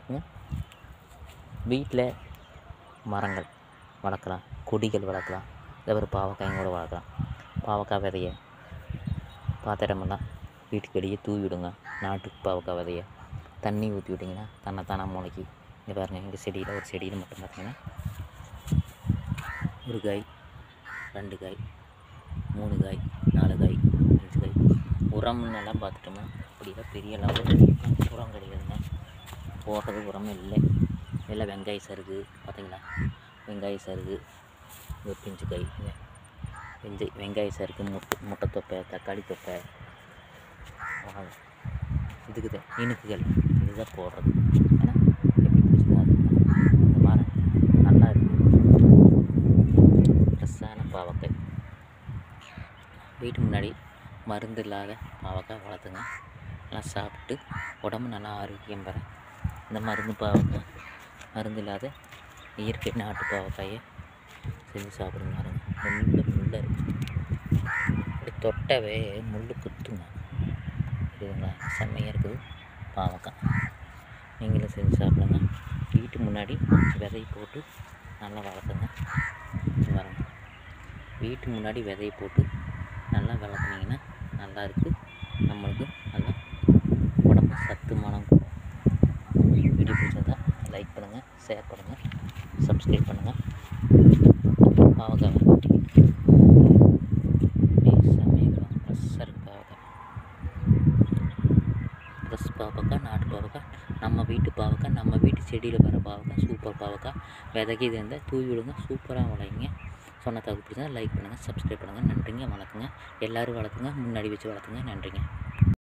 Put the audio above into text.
வளர்க்குங்க வீட்டில் மரங்கள் வளர்க்கலாம் கொடிகள் வளர்க்கலாம் இதே ஒரு பாவக்காயும் கூட வளர்க்கலாம் பாவக்காய் விதைய பாத்திரமெல்லாம் வீட்டுக்கு வெளியே தூவி விடுங்க நாட்டு பாவக்காய் விதைய தண்ணி ஊற்றி விட்டிங்கன்னா தன்னைத்தானா முளைக்கி இங்கே பாருங்கள் எங்கள் செடியில் ஒரு செடியில் மட்டும் பார்த்தீங்கன்னா ஒரு காய் ரெண்டு காய் மூணு காய் நாலு காய் அஞ்சு காய் உரம்னு எல்லாம் பார்த்துட்டோம்னா அப்படிலாம் பெரிய லெவலில் உரம் கிடையாதுங்க போடுறது உரமே இல்லை எல்லாம் வெங்காய சருகு பார்த்தீங்களா வெங்காய சருகு இது பிஞ்சு காய் இங்க பிஞ்சு வெங்காய சருகு முட்டை முட்டை தொப்பை தக்காளி தொப்பை அவ்வளவுதான். இதுக்கு தான் இனுக்குகள் இதுதான் போடுறது ஏன்னா எப்படி பிடிச்சதோ அது இந்த மரம் நல்லா இருக்குது ஃப்ரெஷ்ஷான பாவக்காய் வீட்டு முன்னாடி மருந்து இல்லாத பாவக்காய் வளர்த்துங்க நல்லா சாப்பிட்டு உடம்பு நல்லா ஆரோக்கியம் பெற இந்த மருந்து பாவக்காய் மருந்து இல்லாத இயற்கை நாட்டு பாவக்காயை செஞ்சு சாப்பிடுங்க பாருங்க முள்ளு முள்ள இருக்குது இப்படி தொட்டவே முள் குத்துங்க இதுங்களா செம்மையாக இருக்குது பாவக்காய் நீங்களும் செஞ்சு சாப்பிடுங்க வீட்டு முன்னாடி விதை போட்டு நல்லா வளர்த்துங்க இங்க பாருங்க வீட்டு முன்னாடி விதையை போட்டு நல்லா வளர்த்துனீங்கன்னா நல்லா இருக்குது நம்மளுக்கு நல்லா உடம்பு சத்து மனம் வீடியோ பிடிச்சதா லைக் பண்ணுங்கள் ஷேர் பண்ணுங்கள் சப்ஸ்கிரைப் பண்ணுங்கள் பாவக்காய் வெட்டி செம்மையாக ஃப்ரெஷ்ஷாக இருக்குது பாவக்காய் ஃப்ரெஷ் பாவக்காய் நாட்டு பாவக்காய் நம்ம வீட்டு பாவக்காய் நம்ம வீட்டு செடியில் வர பாவக்காய் சூப்பர் பாவக்காய் விதைக்கு இது இருந்தால் தூவி விடுங்க சூப்பராக வளைங்க சொன்ன தகுப்பு பிடிச்சா லைக் பண்ணுங்கள் சப்ஸ்கிரைப் பண்ணுங்கள் நன்றிங்க வணக்கங்க எல்லோரும் வளர்த்துங்க முன்னாடி வச்சு வளர்த்துங்க நன்றிங்க